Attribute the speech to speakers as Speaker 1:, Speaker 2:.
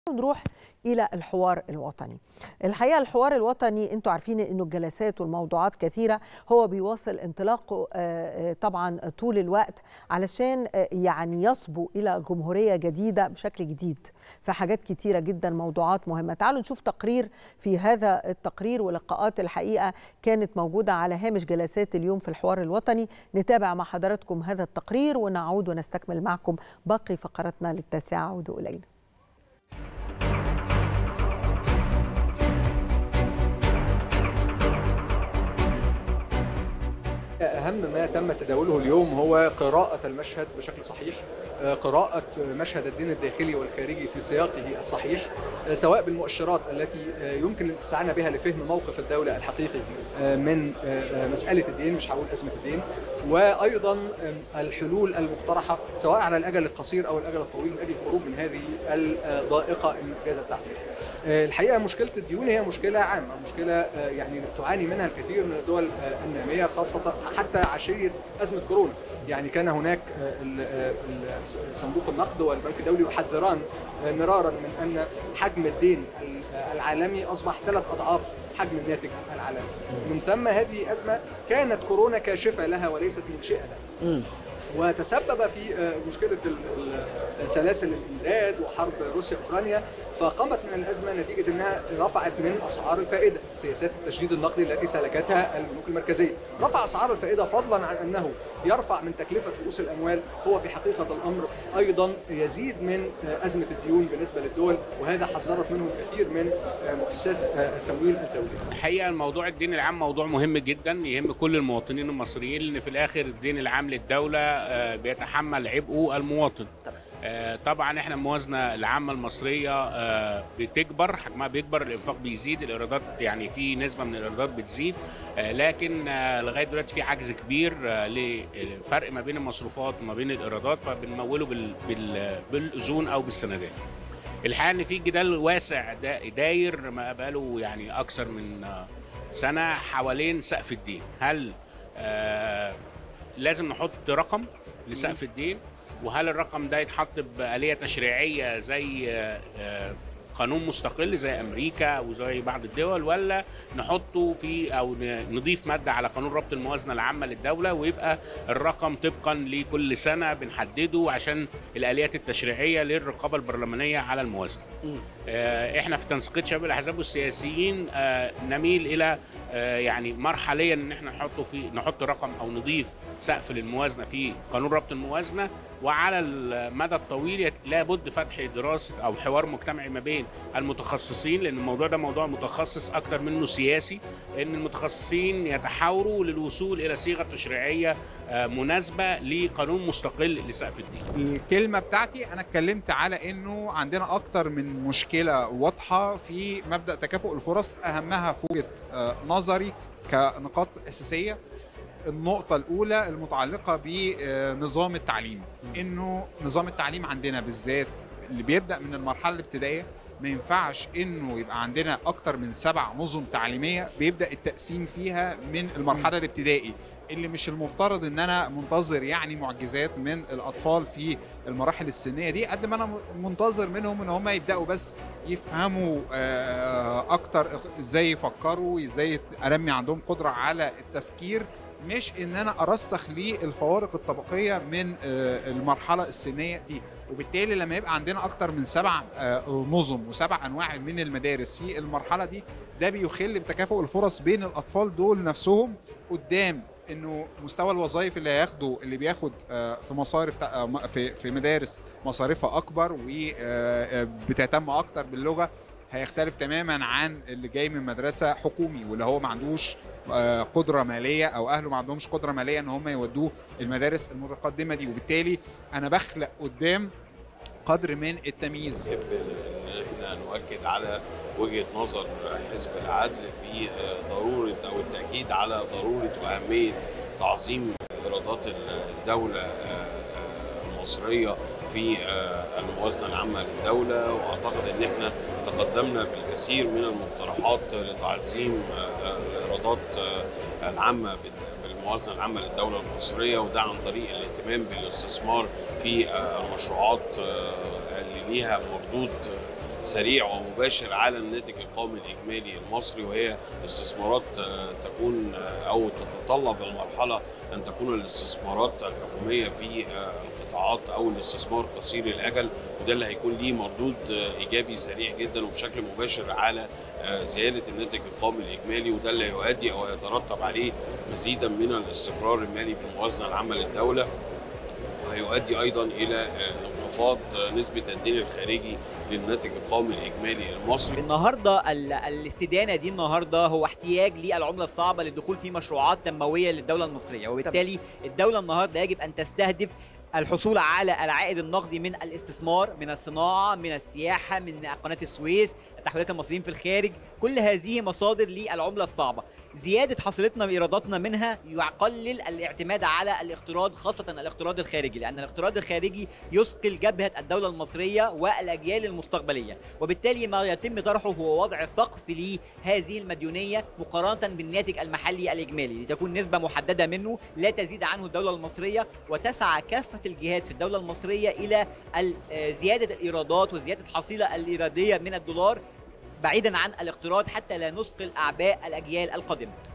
Speaker 1: نروح الى الحوار الوطني الحقيقه الحوار الوطني انتوا عارفين انه الجلسات والموضوعات كثيره هو بيواصل انطلاقه طبعا طول الوقت علشان يعني يصبو الى جمهوريه جديده بشكل جديد في حاجات كتيره جدا موضوعات مهمه تعالوا نشوف تقرير في هذا التقرير ولقاءات الحقيقه كانت موجوده على هامش جلسات اليوم في الحوار الوطني نتابع مع حضراتكم هذا التقرير ونعود ونستكمل معكم باقي فقراتنا للتاسعه عودوا الينا
Speaker 2: أهم ما تم تداوله اليوم هو قراءة المشهد بشكل صحيح قراءة مشهد الدين الداخلي والخارجي في سياقه الصحيح سواء بالمؤشرات التي يمكن الاستعانة بها لفهم موقف الدولة الحقيقي من مسألة الدين مش هقول أزمة الدين وأيضا الحلول المقترحة سواء على الأجل القصير أو الأجل الطويل من أجل الخروج من هذه الضائقة إن جاز التعبير. الحقيقه مشكله الديون هي مشكله عامه مشكله يعني تعاني منها الكثير من الدول الناميه خاصه حتى عشيه ازمه كورونا يعني كان هناك صندوق النقد والبنك الدولي يحذران مرارا من ان حجم الدين العالمي اصبح ثلاث اضعاف حجم الناتج العالمي من ثم هذه ازمه كانت كورونا كاشفه لها وليست منشئه لها وتسبب في مشكله سلاسل الامداد وحرب روسيا اوكرانيا فقامت من الازمه نتيجه انها رفعت من اسعار الفائده سياسات التشديد النقدي التي سلكتها البنوك المركزيه رفع اسعار الفائده فضلا عن انه يرفع من تكلفه رؤوس الاموال هو في حقيقه الامر ايضا يزيد من ازمه الديون بالنسبه للدول وهذا حذرت منه الكثير من مؤسسات التمويل الدولي.
Speaker 3: الحقيقه الموضوع الدين العام موضوع مهم جدا يهم كل المواطنين المصريين لان في الاخر الدين العام للدوله بيتحمل عبئه المواطن. طبعا احنا الموازنه العامه المصريه بتكبر حجمها بيكبر الانفاق بيزيد الايرادات يعني في نسبه من الايرادات بتزيد لكن لغايه دلوقتي في عجز كبير للفرق ما بين المصروفات وما بين الايرادات فبنموله بالاذون او بالسندات الحقيقه ان في جدال واسع داير ما بقاله يعني اكثر من سنه حوالين سقف الدين هل لازم نحط رقم لسقف الدين وهل الرقم ده يتحط بآلية تشريعية زي قانون مستقل زي امريكا وزي بعض الدول ولا نحطه في او نضيف ماده على قانون ربط الموازنه العامه للدوله ويبقى الرقم طبقا لكل سنه بنحدده عشان الاليات التشريعيه للرقابه البرلمانيه على الموازنه. احنا في تنسيقيه شباب الاحزاب والسياسيين نميل الى يعني مرحليا ان احنا نحطه في نحط رقم او نضيف سقف للموازنه في قانون ربط الموازنه وعلى المدى الطويل لابد فتح دراسه او حوار مجتمعي ما بين المتخصصين لان الموضوع ده موضوع متخصص اكتر منه سياسي ان المتخصصين يتحاوروا للوصول الى صيغه تشريعيه مناسبه لقانون مستقل لسقف الدين.
Speaker 4: الكلمه بتاعتي انا اتكلمت على انه عندنا اكتر من مشكله واضحه في مبدا تكافؤ الفرص اهمها في وجهه نظري كنقاط اساسيه النقطة الأولى المتعلقة بنظام التعليم إنه نظام التعليم عندنا بالذات اللي بيبدأ من المرحلة الابتدائية ما ينفعش إنه يبقى عندنا أكتر من سبع نظم تعليمية بيبدأ التقسيم فيها من المرحلة الابتدائي اللي مش المفترض ان انا منتظر يعني معجزات من الاطفال في المراحل السنيه دي قد ما انا منتظر منهم ان هم يبداوا بس يفهموا اكتر ازاي يفكروا ازاي انمي عندهم قدره على التفكير مش ان انا ارسخ للفوارق الطبقيه من المرحله السنيه دي وبالتالي لما يبقى عندنا اكتر من سبع نظم وسبع انواع من المدارس في المرحله دي ده بيخل بتكافؤ الفرص بين الاطفال دول نفسهم قدام انه مستوى الوظائف اللي هياخده اللي بياخد في مصارف في في مدارس مصاريفها اكبر وبتهتم اكتر باللغه هيختلف تماما عن اللي جاي من مدرسه حكومي واللي هو ما عندوش قدره ماليه او اهله ما عندهمش قدره ماليه ان هم يودوه المدارس المتقدمه دي وبالتالي انا بخلق قدام قدر من التمييز
Speaker 5: ان احنا نؤكد على وجهه نظر حزب العدل في ضروره او التاكيد على ضروره واهميه تعظيم ايرادات الدوله المصريه في الموازنه العامه للدوله واعتقد ان احنا تقدمنا بالكثير من المقترحات لتعظيم الايرادات العامه بالموازنه العامه للدوله المصريه وده عن طريق الاهتمام بالاستثمار في المشروعات اللي ليها مردود سريع ومباشر على الناتج القومي الاجمالي المصري وهي استثمارات تكون او تتطلب المرحله ان تكون الاستثمارات الحكوميه في القطاعات او الاستثمار قصير الاجل وده اللي هيكون ليه مردود ايجابي سريع جدا وبشكل مباشر على زياده الناتج القومي الاجمالي وده اللي يؤدي او يترتب عليه مزيدا من الاستقرار المالي بالموازنه العامه للدوله وهيؤدي ايضا الى انخفاض نسبه الدين الخارجي للناتج القومي الاجمالي المصري
Speaker 6: النهارده الاستدانه دي النهارده هو احتياج للعمله الصعبه للدخول في مشروعات تنمويه للدوله المصريه وبالتالي الدوله النهارده يجب ان تستهدف الحصول على العائد النقدي من الاستثمار من الصناعه من السياحه من قناه السويس تحويلات المصريين في الخارج كل هذه مصادر للعمله الصعبه زياده حصيلتنا وايراداتنا منها يقلل الاعتماد على الاقتراض خاصه الاقتراض الخارجي لان الاقتراض الخارجي يثقل جبهه الدوله المصريه والاجيال المستقبليه وبالتالي ما يتم طرحه هو وضع سقف لهذه المديونيه مقارنه بالناتج المحلي الاجمالي لتكون نسبه محدده منه لا تزيد عنه الدوله المصريه وتسعى كافه الجهات في الدوله المصريه الى زياده الايرادات وزياده الحصيله الايراديه من الدولار بعيدا عن الاقتراض حتى لا نثقل اعباء الاجيال القادمه